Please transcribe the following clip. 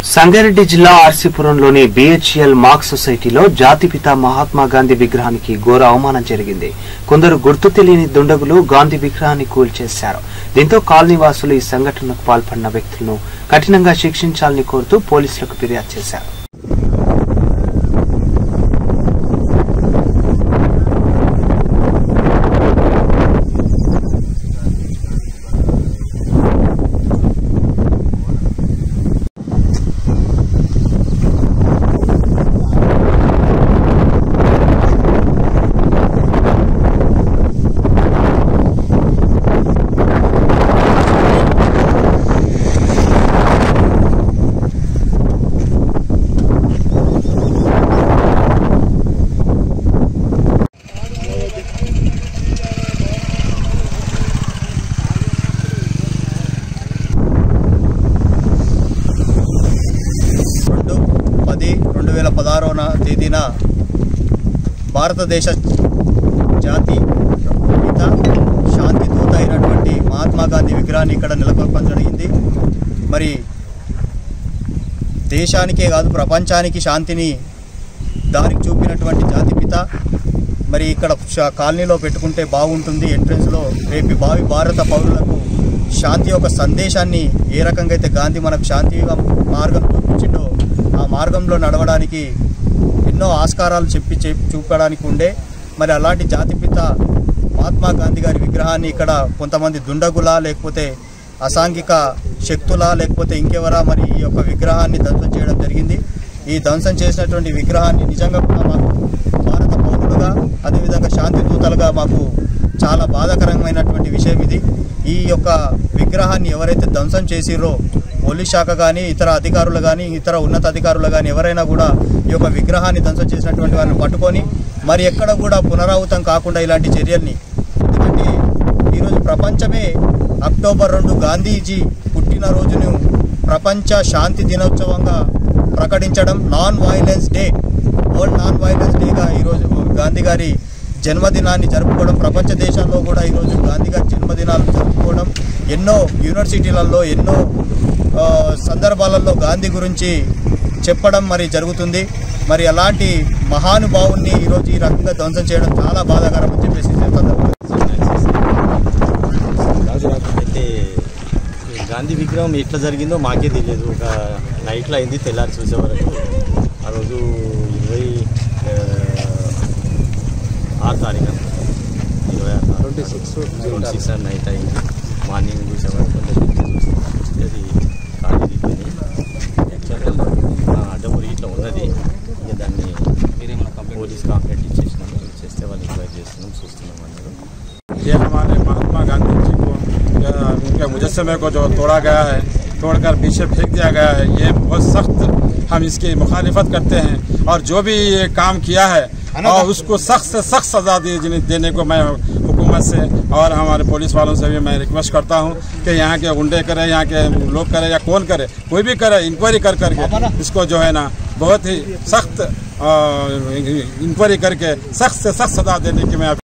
సంగారెడ్డి జిల్లా ఆర్సీపురంలోని BHEL mark సొసైటీలో జాతిపిత మహాత్మా గాంధీ విగ్రహానికి ఘోర అవమానం జరిగింది కొందరు గుర్తు తెలియని దుండగులు గాంధీ విగ్రహాన్ని కూల్చేశారు దీంతో కాలనీ వాసులు ఈ సంఘటనకు పాల్పడిన వ్యక్తులను కఠినంగా శిక్షించాలని కోరుతూ పోలీసులకు ఫిర్యాదు చేశారు రెండు పది రెండు వేల పదహారవ తేదీన భారతదేశ జాతి పిత శాంతి దూత అయినటువంటి మహాత్మా గాంధీ విగ్రహాన్ని ఇక్కడ నెలకొల్పడం జరిగింది మరి దేశానికే కాదు ప్రపంచానికి శాంతిని దారికి చూపినటువంటి జాతిపిత మరి ఇక్కడ ష- కాలనీలో పెట్టుకుంటే బాగుంటుంది ఎంట్రన్స్లో రేపు భావి భారత పౌరులకు శాంతి యొక్క సందేశాన్ని ఏ రకంగా అయితే గాంధీ మనకు శాంతిగా మార్గం చూపించిండో ఆ మార్గంలో నడవడానికి ఎన్నో ఆస్కారాలు చెప్పి చెప్పి చూపడానికి ఉండే మరి అలాంటి జాతిపిత మహాత్మా గాంధీ గారి విగ్రహాన్ని ఇక్కడ కొంతమంది దుండగులా లేకపోతే అసాంఘిక శక్తులా లేకపోతే ఇంకెవరా మరి ఈ యొక్క విగ్రహాన్ని ధ్వంసం చేయడం జరిగింది ఈ ధ్వంసం చేసినటువంటి విగ్రహాన్ని నిజంగా కూడా మాకు భారత పౌరులుగా అదేవిధంగా శాంతి దూతలుగా మాకు చాలా బాధాకరమైనటువంటి విషయం ఇది ఈ యొక్క విగ్రహాన్ని ఎవరైతే ధ్వంసం చేసిరో పోలీస్ శాఖ కానీ ఇతర అధికారులు కానీ ఇతర ఉన్నత అధికారులు కానీ ఎవరైనా కూడా ఈ యొక్క విగ్రహాన్ని ధ్వంసం చేసినటువంటి వారిని పట్టుకొని మరి ఎక్కడ కూడా పునరావృతం కాకుండా ఇలాంటి చర్యల్ని ఎందుకంటే ఈరోజు ప్రపంచమే అక్టోబర్ రెండు గాంధీజీ పుట్టినరోజును ప్రపంచ శాంతి దినోత్సవంగా ప్రకటించడం non violence day world non violence డేగా ఈరోజు గాంధీ గారి జన్మదినాన్ని జరుపుకోవడం ప్రపంచ దేశాల్లో కూడా ఈరోజు గాంధీ గారి జన్మదినాలు జరుపుకోవడం ఎన్నో యూనివర్సిటీలలో ఎన్నో ఆ, సందర్భాలలో గాంధీ గురించి చెప్పడం మరి జరుగుతుంది మరి అలాంటి మహానుభావుల్ని ఈరోజు ఈ రకంగా ధ్వంసం చేయడం చాలా బాధాకరం అని చెప్పేసి ఈ సందర్భంగా అయితే ఈ గాంధీ విగ్రహం ఎట్లా జరిగిందో మాకే తెలియదు ఒక నైట్లో అయింది తెల్లారి చూసే వరకు ఆ రోజు ఇరవై ఆ, ఆరు తారీఖు ఇరవై ఆరు ట్వంటీ సిక్స్ ట్వంటీ సిక్స్ అని నైట్ అయింది మార్నింగ్ చూసే వరకు చూస్తే చూస్తే అది ఖాళీ దిగింది యాక్చువల్గా అడ్డమూరి ఇట్లా ఉన్నది ఇంకా దాన్ని పోలీస్ కంప్లైంట్ ఇచ్చేసినాము ఇచ్చేస్తే వాళ్ళు ఎంక్వైరీ చేస్తున్నాం చూస్తున్నాం అన్నారు ये हमारे महात्मा गांधी जी को या उनके मुजस्मे को जो तोड़ा गया है तोड़कर पीछे फेंक दिया गया है ये बहुत सख्त हम इसकी मुखालिफत करते हैं और जो भी ये काम किया है और उसको सख्त से सख्त सजा दे देने को मैं हुकूमत से और हमारे पुलिस वालों से भी मैं रिक्वेस्ट करता हूँ कि यहाँ के गुंडे करे यहाँ के लोग करे या कौन करे कोई भी करे इंक्वायरी कर करके इसको जो है ना बहुत ही सख्त इंक्वायरी करके सख्त से सख्त सजा देने की मैं